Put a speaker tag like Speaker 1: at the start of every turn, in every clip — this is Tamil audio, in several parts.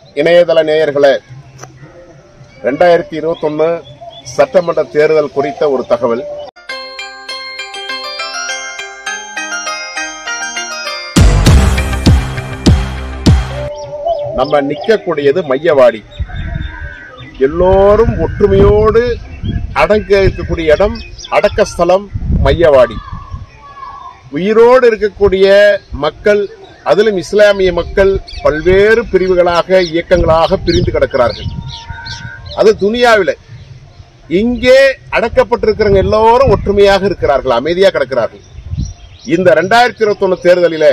Speaker 1: இணையதள நேயர்களே ரெண்டாயிரத்தி இருபத்தொன்னு சட்டமன்ற தேர்தல் குறித்த ஒரு தகவல் நம்ம நிக்கக்கூடியது மையவாடி எல்லோரும் ஒற்றுமையோடு அடங்க இருக்கக்கூடிய இடம் அடக்க ஸ்தலம் மையவாடி உயிரோடு இருக்கக்கூடிய மக்கள் அதிலும் இஸ்லாமிய மக்கள் பல்வேறு பிரிவுகளாக இயக்கங்களாக பிரிந்து கிடக்கிறார்கள் அது துனியாவில இங்கே அடக்கப்பட்டிருக்கிறவங்க எல்லோரும் ஒற்றுமையாக இருக்கிறார்கள் அமைதியாக கிடக்கிறார்கள் இந்த ரெண்டாயிரத்தி இருபத்தி ஒன்னு தேர்தலில்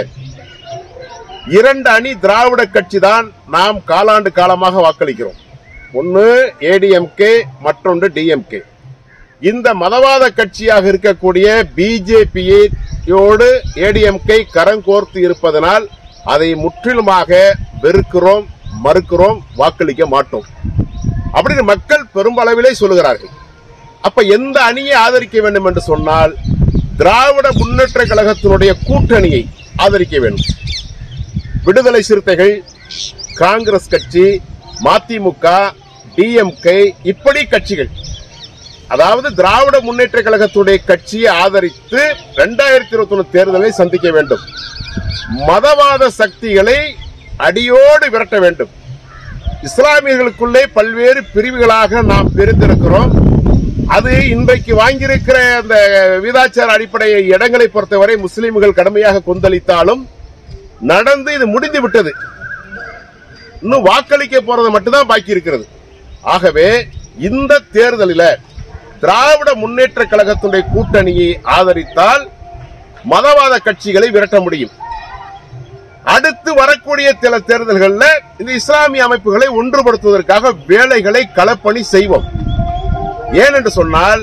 Speaker 1: இரண்டு அணி திராவிட கட்சி தான் நாம் காலாண்டு காலமாக வாக்களிக்கிறோம் ஒன்னு ஏடிஎம்கே மற்றொன்று டிஎம்கே இந்த மதவாத கட்சியாக இருக்கக்கூடிய பிஜேபியோடு ஏடிஎம்கே கரங்கோர்த்து இருப்பதனால் அதை முற்றிலுமாக வெறுக்கிறோம் மறுக்கிறோம் வாக்களிக்க மாட்டோம் அப்படின்னு மக்கள் பெரும்பளவிலே சொல்லுகிறார்கள் அப்ப எந்த அணியை ஆதரிக்க வேண்டும் என்று சொன்னால் திராவிட முன்னேற்ற கழகத்தினுடைய கூட்டணியை ஆதரிக்க வேண்டும் விடுதலை சிறுத்தைகள் காங்கிரஸ் கட்சி மதிமுக டிஎம்கே இப்படி கட்சிகள் அதாவது திராவிட முன்னேற்ற கழகத்துடைய கட்சியை ஆதரித்து இரண்டாயிரத்தி இருபத்தி ஒன்று தேர்தலை சந்திக்க வேண்டும் மதவாத சக்திகளை அடியோடு விரட்ட வேண்டும் இஸ்லாமியர்களுக்குள்ளே பல்வேறு பிரிவுகளாக நாம் பிரிந்திருக்கிறோம் அது இன்றைக்கு வாங்கியிருக்கிற அந்த வீதாச்சார அடிப்படை இடங்களை பொறுத்தவரை முஸ்லிம்கள் கடுமையாக கொந்தளித்தாலும் நடந்து இது முடிந்து விட்டது இன்னும் வாக்களிக்க போறது மட்டும்தான் பாக்கி இருக்கிறது ஆகவே இந்த தேர்தலில் திராவிட முன்னேற்ற கழகத்தினுடைய கூட்டணியை ஆதரித்தால் மதவாத கட்சிகளை விரட்ட முடியும் அடுத்து வரக்கூடிய சில தேர்தல்களில் இந்த இஸ்லாமிய அமைப்புகளை ஒன்றுபடுத்துவதற்காக வேலைகளை களப்பணி செய்வோம் ஏனென்று சொன்னால்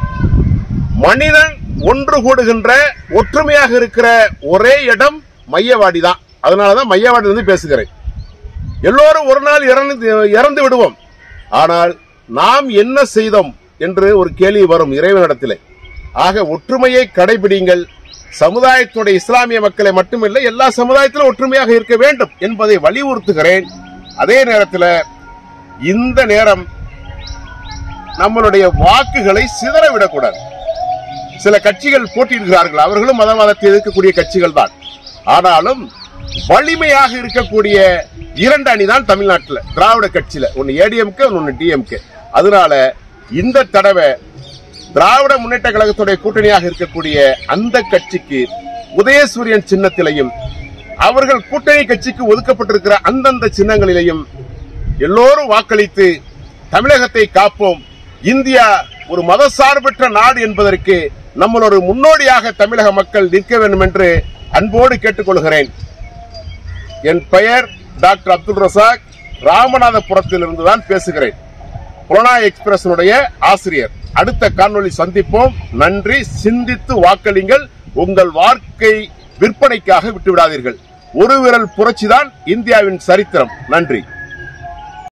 Speaker 1: மனிதன் ஒன்று கூடுகின்ற ஒற்றுமையாக இருக்கிற ஒரே இடம் மையவாடி தான் அதனாலதான் மையவாடி இருந்து பேசுகிறேன் எல்லோரும் ஒரு நாள் இறந்து இறந்து விடுவோம் ஆனால் நாம் என்ன செய்தோம் என்று ஒரு கேள்வி வரும் இறைவனிடத்திலே ஆக ஒற்றுமையை கடைபிடிங்கள் சமுதாயத்துடைய இஸ்லாமிய மக்களை மட்டுமில்லை எல்லா சமுதாயத்திலும் ஒற்றுமையாக இருக்க வேண்டும் என்பதை வலியுறுத்துகிறேன் அதே நேரத்தில் இந்த நேரம் நம்மளுடைய வாக்குகளை சிதறவிடக்கூடாது சில கட்சிகள் போட்டியிடுகிறார்கள் அவர்களும் மதவாதத்தை எதிர்க்கக்கூடிய கட்சிகள் தான் ஆனாலும் வலிமையாக இருக்கக்கூடிய இரண்டு அணி தான் தமிழ்நாட்டில் திராவிட கட்சியில ஒன்னு ஏடிஎம்கே ஒன்னு டிஎம்கே அதனால இந்த தடவை திராவிட முன்னேற்ற கழகத்துடைய கூட்டணியாக இருக்கக்கூடிய அந்த கட்சிக்கு உதயசூரியன் சின்னத்திலையும் அவர்கள் கூட்டணி கட்சிக்கு ஒதுக்கப்பட்டிருக்கிற அந்தந்த சின்னங்களிலையும் எல்லோரும் வாக்களித்து தமிழகத்தை காப்போம் இந்தியா ஒரு மதசார்பற்ற நாடு என்பதற்கு நம்மளோட முன்னோடியாக தமிழக மக்கள் நிற்க வேண்டும் என்று அன்போடு கேட்டுக்கொள்கிறேன் என் பெயர் டாக்டர் அப்துல் ரசாக் ராமநாதபுரத்திலிருந்து தான் பேசுகிறேன் புலனா எக்ஸ்பிரஸனுடைய ஆசிரியர் அடுத்த காணொளி சந்திப்போம் நன்றி சிந்தித்து வாக்களிங்கள் உங்கள் வாழ்க்கை விற்பனைக்காக விட்டுவிடாதீர்கள் ஒரு விரல் புரட்சிதான் இந்தியாவின் சரித்திரம் நன்றி